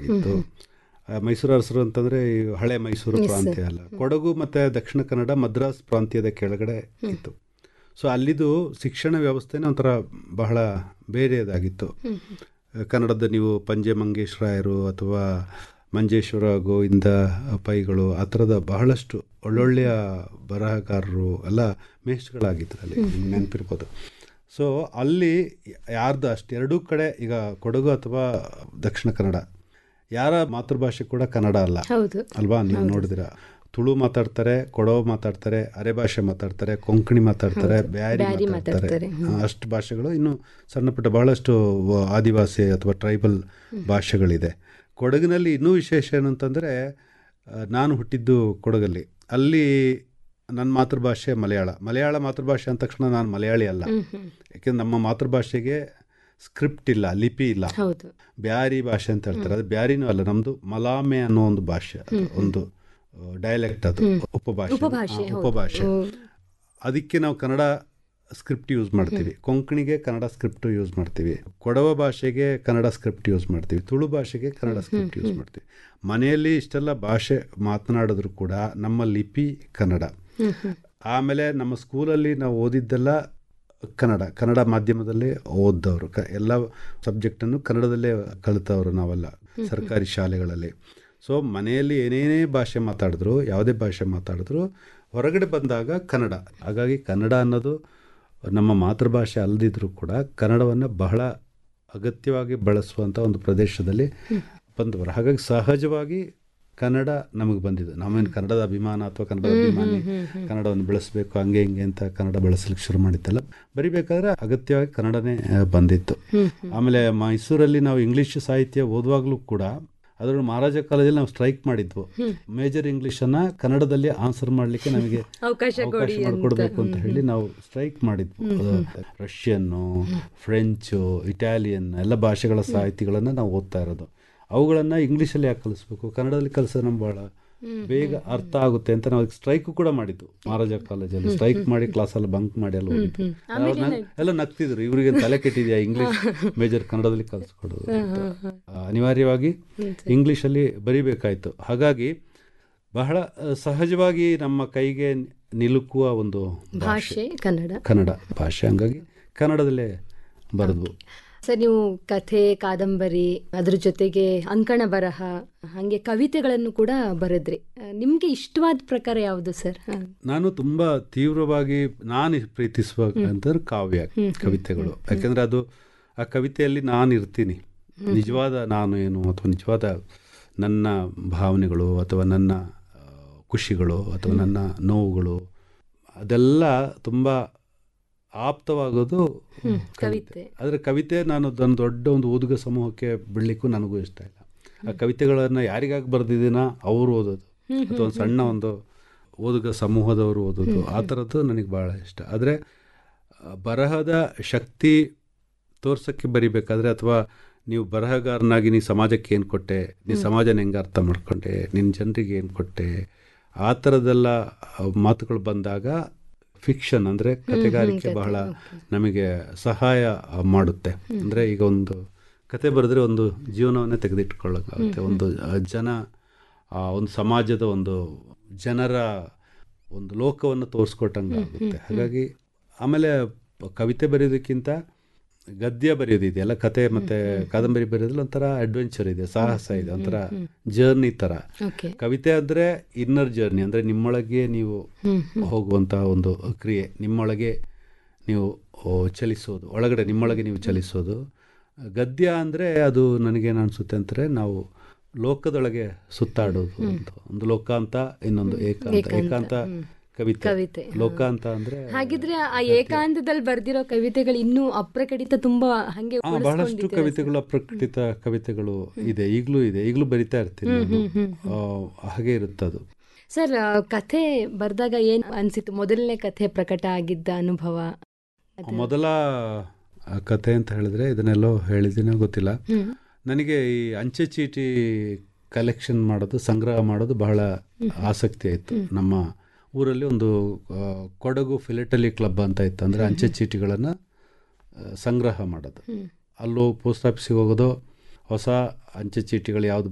ಆಗಿತ್ತು ಆ, ಮೈಸೂರು ಅರಸರು ಅಂತಂದ್ರೆ ಈ ಹಳೆ ಮೈಸೂರು ಪ್ರಾಂತ್ಯ ಅಲ್ಲ ಕೊಡಗು ಮತ್ತೆ ದಕ್ಷಿಣ ಕನ್ನಡ ಮದ್ರಾಸ್ ಪ್ರಾಂತ್ಯದ ಕೆಳಗಡೆ ಇತ್ತು ಸೊ ಅಲ್ಲಿದು ಶಿಕ್ಷಣ ವ್ಯವಸ್ಥೆನೇ ಒಂಥರ ಬಹಳ ಬೇರೆಯದಾಗಿತ್ತು ಕನ್ನಡದ ನೀವು ಪಂಜೆ ಮಂಗೇಶ್ರಾಯರು ಅಥವಾ ಮಂಜೇಶ್ವರ ಗೋವಿಂದ ಪೈಗಳು ಆ ಥರದ ಬಹಳಷ್ಟು ಒಳ್ಳೊಳ್ಳೆಯ ಬರಹಗಾರರು ಎಲ್ಲ ಮೇಷ್ಟ್ಗಳಾಗಿದ್ರು ಅಲ್ಲಿ ನಿಮ್ಗೆ ನೆನಪಿರ್ಬೋದು ಸೊ ಅಲ್ಲಿ ಯಾರ್ದು ಅಷ್ಟು ಎರಡೂ ಕಡೆ ಈಗ ಕೊಡಗು ಅಥವಾ ದಕ್ಷಿಣ ಕನ್ನಡ ಯಾರ ಮಾತೃಭಾಷೆ ಕೂಡ ಕನ್ನಡ ಅಲ್ಲ ಹೌದು ಅಲ್ವಾ ನೀವು ನೋಡಿದಿರ ತುಳು ಮಾತಾಡ್ತಾರೆ ಕೊಡವ ಮಾತಾಡ್ತಾರೆ ಅರೆ ಭಾಷೆ ಮಾತಾಡ್ತಾರೆ ಕೊಂಕಣಿ ಮಾತಾಡ್ತಾರೆ ಬ್ಯಾರಿ ಬ್ಯಾರಿ ಮಾತಾಡ್ತಾರೆ ಮಾತಾಡ್ತಾರೆ, ಆ, ಅಷ್ಟು ಭಾಷೆಗಳು ಇನ್ನು ಸಣ್ಣ ಪುಟ್ಟ ಬಹಳಷ್ಟು ವ- ಆದಿವಾಸಿ ಅಥವಾ ಟ್ರೈಬಲ್ ಭಾಷೆಗಳಿದೆ ಕೊಡಗಿನಲ್ಲಿ ಇನ್ನೂ ವಿಶೇಷ ಏನು ಅಂತಂದರೆ ನಾನು ಹುಟ್ಟಿದ್ದು ಕೊಡಗಲ್ಲಿ ಅಲ್ಲಿ ನನ್ನ ಮಾತೃಭಾಷೆ ಮಲಯಾಳ ಮಲಯಾಳ ಮಾತೃಭಾಷೆ ಅಂದ ತಕ್ಷಣ ನಾನು ಮಲಯಾಳಿ ಅಲ್ಲ ಯಾಕೆಂದ್ರೆ ನಮ್ಮ ಮಾತೃಭಾಷೆಗೆ ಸ್ಕ್ರಿಪ್ಟ್ ಇಲ್ಲ ಲಿಪಿ ಇಲ್ಲ ಹೌದು ಬ್ಯಾರಿ ಭಾಷೆ ಅಂತ ಹೇಳ್ತಾರೆ ಅದು ಬ್ಯಾರಿನೂ ಅಲ್ಲ ನಮ್ಮದು ಮಲಾಮೆ ಅನ್ನೋ ಒಂದು ಭಾಷೆ ಅದು ಒಂದು ಡೈಲೆಕ್ಟ್ ಅದು ಉಪಭಾಷೆ ಉಪಭಾಷೆ ಆ, ಹೌದು. ಉಪಭಾಷೆ ಹ್ಮ್. ಅದಕ್ಕೆ ನಾವು ಕನ್ನಡ ಸ್ಕ್ರಿಪ್ಟ್ ಯೂಸ್ ಮಾಡ್ತೀವಿ ಕೊಂಕಣಿಗೆ ಕನ್ನಡ ಸ್ಕ್ರಿಪ್ಟ್ ಯೂಸ್ ಮಾಡ್ತೀವಿ ಕೊಡವ ಭಾಷೆಗೆ ಕನ್ನಡ ಸ್ಕ್ರಿಪ್ಟ್ ಯೂಸ್ ಮಾಡ್ತೀವಿ ತುಳು ಭಾಷೆಗೆ ಕನ್ನಡ ಸ್ಕ್ರಿಪ್ಟ್ ಯೂಸ್ ಮಾಡ್ತೀವಿ ಮನೆಯಲ್ಲಿ ಇಷ್ಟೆಲ್ಲ ಭಾಷೆ ಮಾತನಾಡಿದ್ರು ಕೂಡ ನಮ್ಮ ಲಿಪಿ ಕನ್ನಡ ಆಮೇಲೆ ನಮ್ಮ ಸ್ಕೂಲಲ್ಲಿ ನಾವು ಓದಿದ್ದೆಲ್ಲ ಕನ್ನಡ ಕನ್ನಡ ಮಾಧ್ಯಮದಲ್ಲಿ ಓದ್ದವರು ಕ ಎಲ್ಲ ಸಬ್ಜೆಕ್ಟನ್ನು ಕನ್ನಡದಲ್ಲೇ ಕಲಿತವರು ನಾವೆಲ್ಲ ಸರ್ಕಾರಿ ಶಾಲೆಗಳಲ್ಲಿ ಸೊ ಮನೆಯಲ್ಲಿ ಏನೇನೇ ಭಾಷೆ ಮಾತಾಡಿದ್ರು ಯಾವುದೇ ಭಾಷೆ ಮಾತಾಡಿದ್ರು ಹೊರಗಡೆ ಬಂದಾಗ ಕನ್ನಡ ಹಾಗಾಗಿ ಕನ್ನಡ ಅನ್ನೋದು ನಮ್ಮ ಮಾತೃಭಾಷೆ ಅಲ್ಲದಿದ್ರೂ ಕೂಡ ಕನ್ನಡವನ್ನು ಬಹಳ ಅಗತ್ಯವಾಗಿ ಬಳಸುವಂಥ ಒಂದು ಪ್ರದೇಶದಲ್ಲಿ ಬಂದವರು ಹಾಗಾಗಿ ಸಹಜವಾಗಿ ಕನ್ನಡ ನಮಗೆ ಬಂದಿದೆ ನಾವೇನು ಕನ್ನಡದ ಅಭಿಮಾನ ಅಥವಾ ಕನ್ನಡದ ಅಭಿಮಾನಿ ಕನ್ನಡವನ್ನು ಬೆಳೆಸಬೇಕು ಹಂಗೆ ಹಿಂಗೆ ಅಂತ ಕನ್ನಡ ಬೆಳೆಸಲಿಕ್ಕೆ ಶುರು ಮಾಡಿದ್ದಲ್ಲ ಬರಿಬೇಕಾದ್ರೆ ಅಗತ್ಯವಾಗಿ ಕನ್ನಡನೇ ಆ, ಬಂದಿತ್ತು ಆಮೇಲೆ ಮೈಸೂರಲ್ಲಿ ನಾವು ಇಂಗ್ಲೀಷ್ ಸಾಹಿತ್ಯ ಓದುವಾಗಲೂ ಕೂಡ ಅದರಲ್ಲಿ ಮಹಾರಾಜ ಕಾಲೇಜಲ್ಲಿ ನಾವು ಸ್ಟ್ರೈಕ್ ಮಾಡಿದ್ವು ಮೇಜರ್ ಇಂಗ್ಲೀಷನ್ನು ಕನ್ನಡದಲ್ಲಿ ಆನ್ಸರ್ ಮಾಡಲಿಕ್ಕೆ ನಮಗೆ ಅವಕಾಶ ಕೊಡಿ ಅಂತ. ಮಾಡಿಕೊಡ್ಬೇಕು ಅಂತ ಹೇಳಿ ನಾವು ಸ್ಟ್ರೈಕ್ ಮಾಡಿದ್ವು ಅದು ರಷ್ಯನ್ನು ಫ್ರೆಂಚು ಇಟಾಲಿಯನ್ ಎಲ್ಲ ಭಾಷೆಗಳ ಸಾಹಿತಿಗಳನ್ನು ನಾವು ಓದ್ತಾ ಇರೋದು ಅವುಗಳನ್ನು ಇಂಗ್ಲೀಷಲ್ಲಿ ಯಾಕೆ ಕಲಿಸ್ಬೇಕು ಕನ್ನಡದಲ್ಲಿ ಕಲಿಸೋದು ನಮ್ಗೆ ಭಾಳ ಬೇಗ ಅರ್ಥ ಆಗುತ್ತೆ ಅಂತ ನಾವು ಸ್ಟ್ರೈಕ್ ಕೂಡ ಮಾಡಿದ್ವು ಮಹಾರಾಜ ಕಾಲೇಜಲ್ಲಿ ಸ್ಟ್ರೈಕ್ ಮಾಡಿ ಕ್ಲಾಸಲ್ಲಿ ಬಂಕ್ ಮಾಡಿ ಎಲ್ಲ ಹೋಗಿದ್ವು ಅವ್ರು ನಗ್- ಎಲ್ಲ ನಗ್ತಿದ್ರು ಇವರಿಗೆ ತಲೆ ಕೆಟ್ಟಿದೆಯಾ ಇಂಗ್ಲೀಷ್ ಮೇಜರ್ ಕನ್ನಡದಲ್ಲಿ ಕಲಿಸ್ಕೊಡೋದು ಅಂತ. ಆ, ಅನಿವಾರ್ಯವಾಗಿ ಇಂಗ್ಲೀಷಲ್ಲಿ ಬರಿಬೇಕಾಯ್ತು ಹಾಗಾಗಿ ಬಹಳ ಆ, ಸಹಜವಾಗಿ ನಮ್ಮ ಕೈಗೆ ನಿಲುಕುವ ಒಂದು ಭಾಷೆ ಕನ್ನಡ ಕನ್ನಡ ಭಾಷೆ ಹಂಗಾಗಿ ಕನ್ನಡದಲ್ಲೇ ಬರೆದ್ವು ಸರ್ ನೀವು ಕಥೆ ಕಾದಂಬರಿ ಅದ್ರ ಜೊತೆಗೆ ಅಂಕಣ ಬರಹ ಹಾಗೆ ಕವಿತೆಗಳನ್ನು ಕೂಡ ಬರೆದ್ರಿ ಆ, ನಿಮ್ಗೆ ಇಷ್ಟವಾದ ಪ್ರಕಾರ ಯಾವುದು ಸರ್ ಆ, ನಾನು ತುಂಬಾ ತೀವ್ರವಾಗಿ ನಾನು ಪ್ರೀತಿಸುವ ಅಂತಂದ್ರೆ ಕಾವ್ಯ ಕವಿತೆಗಳು ಯಾಕೆಂದ್ರೆ ಅದು ಆ ಕವಿತೆಯಲ್ಲಿ ನಾನು ಇರ್ತೀನಿ ನಿಜವಾದ ನಾನು ಏನು ಅಥವಾ ನಿಜವಾದ ನನ್ನ ಭಾವನೆಗಳು ಅಥವಾ ನನ್ನ ಆ, ಖುಷಿಗಳು ಅಥವಾ ನನ್ನ ನೋವುಗಳು ಅದೆಲ್ಲ ತುಂಬ ಆಪ್ತವಾಗೋದು ಕವಿತೆ ಆದರೆ ಕವಿತೆ ನಾನು ಅದನ್ನು ದೊಡ್ಡ ಒಂದು ಓದುಗ ಸಮೂಹಕ್ಕೆ ಬಿಡಲಿಕ್ಕೂ ನನಗೂ ಇಷ್ಟ ಇಲ್ಲ ಆ ಕವಿತೆಗಳನ್ನು ಯಾರಿಗಾಗಿ ಬರೆದಿದ್ದೀನ ಅವರು ಓದೋದು ಅಥವಾ ಒಂದು ಸಣ್ಣ ಒಂದು ಓದುಗ ಸಮೂಹದವರು ಓದೋದು ಆ ಥರದ್ದು ನನಗೆ ಭಾಳ ಇಷ್ಟ ಆದರೆ ಬರಹದ ಶಕ್ತಿ ತೋರ್ಸೋಕ್ಕೆ ಬರಿಬೇಕಾದ್ರೆ ಅಥವಾ ನೀವು ಬರಹಗಾರನಾಗಿ ನೀ ಸಮಾಜಕ್ಕೆ ಏನು ಕೊಟ್ಟೆ ನೀ ಸಮಾಜನ ಹೆಂಗೆ ಅರ್ಥ ಮಾಡ್ಕೊಂಡೆ ನಿನ್ನ ಜನರಿಗೆ ಏನು ಕೊಟ್ಟೆ ಆ ಥರದ್ದೆಲ್ಲ ಮಾತುಗಳು ಬಂದಾಗ ಫಿಕ್ಷನ್ ಅಂದರೆ ಕತೆಗಾರಿಕೆ ಬಹಳ ನಮಗೆ ಸಹಾಯ ಮಾಡುತ್ತೆ ಅಂದರೆ ಈಗ ಒಂದು ಕತೆ ಬರೆದ್ರೆ ಒಂದು ಜೀವನವನ್ನೇ ತೆಗೆದಿಟ್ಕೊಳ್ಳೋಕ್ಕಾಗುತ್ತೆ ಒಂದು ಆ, ಜನ ಆ ಒಂದು ಸಮಾಜದ ಒಂದು ಜನರ ಒಂದು ಲೋಕವನ್ನು ತೋರಿಸ್ಕೊಟ್ಟಂಗೆ ಆಗುತ್ತೆ ಹಾಗಾಗಿ ಆಮೇಲೆ ಪ- ಕವಿತೆ ಬರೆಯೋದಕ್ಕಿಂತ ಗದ್ಯ ಬರೆಯೋದಿದೆಯಲ್ಲ ಕತೆ ಮತ್ತು ಕಾದಂಬರಿ ಬರೆಯೋದ್ರಲ್ಲಿ ಒಂಥರ ಅಡ್ವೆಂಚರ್ ಇದೆ ಸಾಹಸ ಇದೆ ಒಂಥರ ಜರ್ನಿ ಥರ ಓಕೆ ಕವಿತೆ ಅಂದರೆ ಇನ್ನರ್ ಜರ್ನಿ ಅಂದರೆ ನಿಮ್ಮೊಳಗೆ ನೀವು ಹೋಗುವಂತಹ ಒಂದು ಕ್ರಿಯೆ ನಿಮ್ಮೊಳಗೆ ನೀವು ಓ, ಚಲಿಸೋದು ಒಳಗಡೆ ನಿಮ್ಮೊಳಗೆ ನೀವು ಚಲಿಸೋದು ಗದ್ಯ ಅಂದರೆ ಅದು ನನಗೇನು ಅನಿಸುತ್ತೆ ಅಂದರೆ ನಾವು ಲೋಕದೊಳಗೆ ಸುತ್ತಾಡೋದು ಅಂತ ಒಂದು ಲೋಕ ಅಂತ ಇನ್ನೊಂದು ಏಕಾಂತ ಏಕಾಂತ ಕವಿತೆ ಕವಿತೆ, ಲೋಕ ಅಂತ ಅಂದರೆ ಹಾಗಿದ್ರೆ ಆ ಏಕಾಂತದಲ್ಲಿ ಬರ್ದಿರೋ ಕವಿತೆಗಳು ಇನ್ನೂ ಅಪ್ರಕಟಿತ ತುಂಬಾ ಹಂಗೆ ಆ, ಬಹಳಷ್ಟು ಕವಿತೆಗಳು ಅಪ್ರಕಟಿತ ಕವಿತೆಗಳು ಇದೆ ಈಗಲೂ ಇದೆ ಈಗಲೂ ಬರಿತಾ ಇರ್ತೀನಿ ನಾನು. ಆ, ಹಾಗೆ ಇರುತ್ತೆ ಅದು ಸರ್ ಆ, ಕಥೆ ಬರ್ದಾಗ ಏನ್ ಅನ್ಸಿತ್ತು ಮೊದಲನೇ ಕಥೆ ಪ್ರಕಟ ಆಗಿದ್ದ ಅನುಭವ ಮೊದಲ ಆ, ಕತೆ ಅಂತ ಹೇಳಿದ್ರೆ ಇದನ್ನೆಲ್ಲೋ ಹೇಳಿದ್ದೀನೋ ಗೊತ್ತಿಲ್ಲ ಹ್ಮ್. ನನಗೆ ಈ ಅಂಚೆ ಚೀಟಿ ಕಲೆಕ್ಷನ್ ಮಾಡೋದು ಸಂಗ್ರಹ ಮಾಡೋದು ಬಹಳ ಆಸಕ್ತಿ ಆಯಿತು ನಮ್ಮ ಊರಲ್ಲಿ ಒಂದು ಆ, ಕೊಡಗು ಫಿಲೆಟಲಿ ಕ್ಲಬ್ ಅಂತ ಇತ್ತು ಅಂದರೆ ಅಂಚೆ ಚೀಟಿಗಳನ್ನು ಸಂಗ್ರಹ ಮಾಡೋದು ಅಲ್ಲೂ ಪೋಸ್ಟ್ ಆಫೀಸಿಗೆ ಹೋಗೋದು ಹೊಸ ಅಂಚೆ ಚೀಟಿಗಳು ಯಾವ್ದು